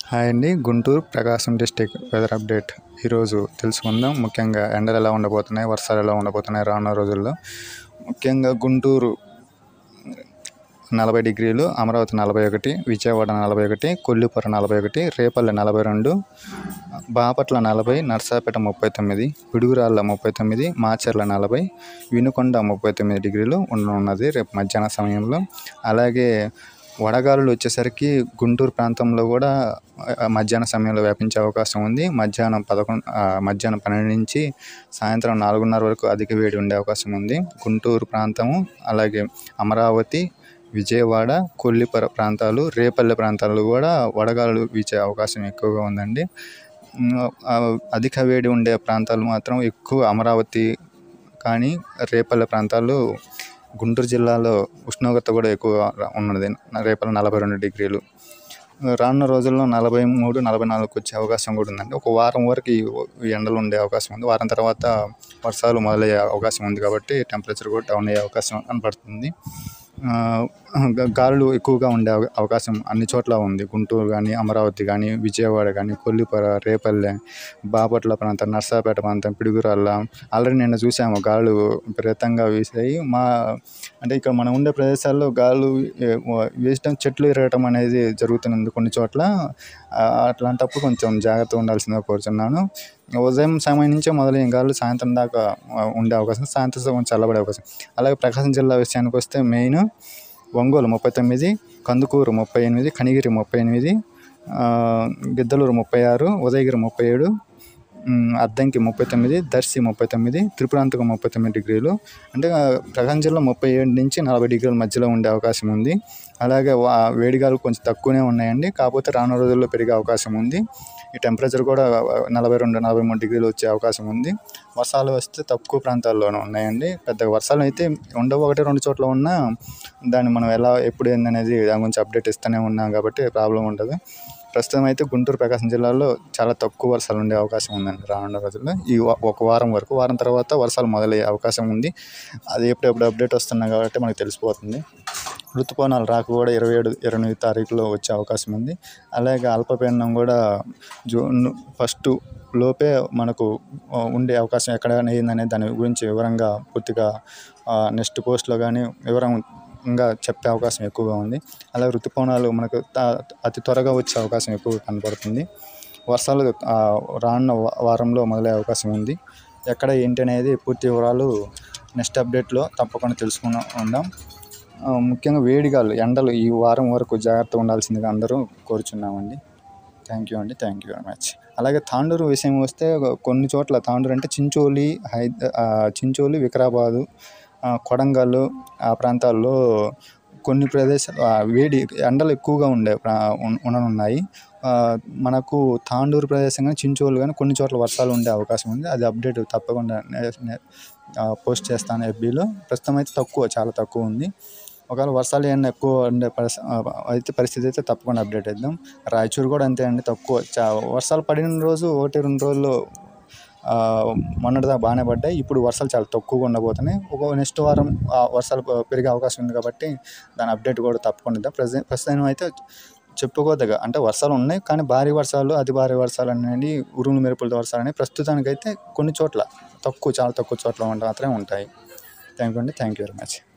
hi అండి Guntur Prakasam district weather update ఈరోజు తెలుసుకుందాం ముఖ్యంగా ఎండలు ఎలా ఉండబోతున్నాయి వర్షాలు ఎలా ఉండబోతున్నాయి రానున్న రోజుల్లో ముఖ్యంగా గుంటూరు నలభై డిగ్రీలు అమరావతి నలభై ఒకటి విజయవాడ నలభై ఒకటి కొల్లిపుర నలభై ఒకటి రేపల్లె నలభై రెండు బాపట్ల నలభై నర్సాపేట ముప్పై తొమ్మిది పిడుగురాళ్ళ ముప్పై తొమ్మిది మాచర్ల నలభై వినుకొండ ముప్పై తొమ్మిది డిగ్రీలు ఉండనున్నది రేపు మధ్యాహ్న సమయంలో అలాగే వడగాలులు వచ్చేసరికి గుంటూరు ప్రాంతంలో కూడా ఆ, మధ్యాహ్న సమయంలో వ్యాపించే అవకాశం ఉంది మధ్యాహ్నం పదకొండు ఆ, మధ్యాహ్నం పన్నెండు నుంచి సాయంత్రం నాలుగున్నర వరకు అధిక వేడి ఉండే అవకాశం ఉంది గుంటూరు ప్రాంతము అలాగే అమరావతి విజయవాడ కొల్లిపర ప్రాంతాలు రేపల్లె ప్రాంతాల్లో కూడా వడగాలులు వీచే అవకాశం ఎక్కువగా ఉందండి ఉమ్, ఆ, అధిక వేడి ఉండే ప్రాంతాలు మాత్రం ఎక్కువ అమరావతి కానీ రేపల్లె ప్రాంతాలు గుంటూరు జిల్లాలో ఉష్ణోగ్రత కూడా ఎక్కువ ఉన్నది రేపల్ల నలభై రెండు డిగ్రీలు రానున్న రోజుల్లో నలభై మూడు నలభై నాలుగుకి వచ్చే అవకాశం కూడా ఉందండి ఒక వారం వరకు ఈ ఈ ఎండలు ఉండే అవకాశం ఉంది వారం తర్వాత వర్షాలు మొదలయ్యే అవకాశం ఉంది కాబట్టి టెంపరేచర్ కూడా డౌన్ అయ్యే అవకాశం కనపడుతుంది ఆ, గా- గాలులు ఎక్కువగా ఉండే అవ- అవకాశం అన్ని చోట్ల ఉంది గుంటూరు కానీ అమరావతి కానీ విజయవాడ కానీ కొల్లిపర రేపల్లె బాపట్ల ప్రాంతం నర్సాపేట ప్రాంతం పిడుగురాళ్ళ ఆల్రెడీ నిన్న చూసాము గాలులు విపరీతంగా వీసాయి మా అంటే ఇక్కడ మనం ఉండే ప్రదేశాల్లో గాలు వేసడం చెట్లు ఎరగటం అనేది జరుగుతున్నది కొన్ని చోట్ల ఆ, అట్లాంటప్పుడు కొంచెం జాగ్రత్తగా ఉండాల్సిందిగా కోరుతున్నాను ఉదయం సమయం నుంచే మొదలైన గాలు సాయంత్రం దాకా ఆ, ఉండే అవకాశం సాయంత్రం సమయం చల్లబడే అవకాశం అలాగే ప్రకాశం జిల్లా విషయానికి వస్తే మెయిన్ ఒంగోలు ముప్పై తొమ్మిది కందుకూరు ముప్పై ఎనిమిది కనిగిరి ముప్పై ఎనిమిది ఆ, గిద్దలూరు ముప్పై ఆరు ఉదయగిరి ముప్పై ఏడు ఉమ్, అద్దంకి ముప్పై తొమ్మిది దర్శి ముప్పై తొమ్మిది త్రిపురాంతకం ముప్పై తొమ్మిది డిగ్రీలు అంటే ఆ, ప్రకాశం జిల్లా ముప్పై ఏడు నుంచి నలభై డిగ్రీల మధ్యలో ఉండే అవకాశం ఉంది అలాగే వా వేడిగాలు కొంచెం తక్కువనే ఉన్నాయండి కాకపోతే రానున్న రోజుల్లో పెరిగే అవకాశం ఉంది ఈ టెంపరేచర్ కూడా నలభై రెండు నలభై మూడు డిగ్రీలు వచ్చే అవకాశం ఉంది వర్షాలు వస్తే తక్కువ ప్రాంతాల్లోనే ఉన్నాయండి పెద్దగా వర్షాలు అయితే ఉండవు ఒకటి రెండు చోట్ల ఉన్నా దాన్ని మనం ఎలా ఎప్పుడు ఏందనేది దాని గురించి అప్డేట్ ఇస్తూనే ఉన్నాం కాబట్టి ప్రాబ్లం ఉండదు ప్రస్తుతం అయితే గుంటూరు ప్రకాశం జిల్లాలో చాలా తక్కువ వర్షాలు ఉండే అవకాశం ఉందండి రానున్న రోజుల్లో ఈ వా- ఒక వారం వరకు వారం తర్వాత వర్షాలు మొదలయ్యే అవకాశం ఉంది అది ఎప్పుడెప్పుడు అప్డేట్ వస్తున్నాయి కాబట్టి మనకు తెలిసిపోతుంది ఋతుపవనాలు రాక కూడా ఇరవై ఏడు ఇరవై ఎనిమిది తారీఖులో వచ్చే అవకాశం ఉంది అలాగే అల్పపీడనం కూడా జూన్ ఫస్ట్ లోపే మనకు ఆ, ఉండే అవకాశం ఎక్కడ అయిందనే దాని గురించి వివరంగా పూర్తిగా నెక్స్ట్ పోస్ట్లో కానీ వివరంగా చెప్పే అవకాశం ఎక్కువగా ఉంది అలాగే ఋతుపవనాలు మనకు త- అతి త్వరగా వచ్చే అవకాశం ఎక్కువ కనపడుతుంది వర్షాలు ఆ, రానున్న వా- వారంలో మొదలయ్యే అవకాశం ఉంది ఎక్కడ ఏంటి అనేది పూర్తి వివరాలు నెక్స్ట్ అప్డేట్లో తప్పకుండా తెలుసుకుని ఉందాం ఆ, ముఖ్యంగా వేడిగాలు ఎండలు ఈ వారం వరకు జాగ్రత్తగా ఉండాల్సిందిగా అందరూ కోరుచున్నామండి థ్యాంక్ యూ అండి థ్యాంక్ యూ వెరీ మచ్ అలాగే తాండూరు విషయం వస్తే కొన్ని చోట్ల తాండూరు అంటే చించోలి హై ఆ, చించోలి వికారాబాదు ఆ, కొడంగల్ ఆ ప్రాంతాల్లో కొన్ని ప్రదేశాలు ఆ, వేడి ఎండలు ఎక్కువగా ఉండే ప్రా- ఉన్- ఉండనున్నాయి ఆ, మనకు తాండూరు ప్రదేశం కానీ చించోలు కానీ కొన్ని చోట్ల వర్షాలు ఉండే అవకాశం ఉంది అది అప్డేట్ తప్పకుండా నే- నే- ఆ, పోస్ట్ చేస్తాను ఎఫ్బీలో ప్రస్తుతం అయితే తక్కువ చాలా తక్కువ ఉంది ఒకవేళ వర్షాలు ఏమైనా ఎక్కువ ఉండే పరిస్థితి అయితే పరిస్థితి అయితే తప్పకుండా అప్డేట్ ఇద్దాం రాయచూరు కూడా అంతే అండి తక్కువ చా వర్షాలు పడిన రోజు ఒకటి రెండు రోజులు ఆ, మొన్నటిదా బాగానే పడ్డాయి ఇప్పుడు వర్షాలు చాలా తక్కువగా ఉండబోతున్నాయి ఒక నెక్స్ట్ వారం ఆ, వర్షాలు ప- పెరిగే అవకాశం ఉంది కాబట్టి దాని అప్డేట్ కూడా తప్పకుండా ఇద్దాం ప్రజెంట్ ప్రస్తుతం అయితే చెప్పుకోదగ్గ అంటే వర్షాలు ఉన్నాయి కానీ భారీ వర్షాలు అతి భారీ వర్షాలు అనేవి ఉరుములు మెరుపులతో వర్షాలు అనేవి ప్రస్తుతానికైతే కొన్ని చోట్ల తక్కువ చాలా తక్కువ చోట్ల ఉంట- మాత్రమే ఉంటాయి థ్యాంక్ యూ అండి థ్యాంక్ యూ వెరీ మచ్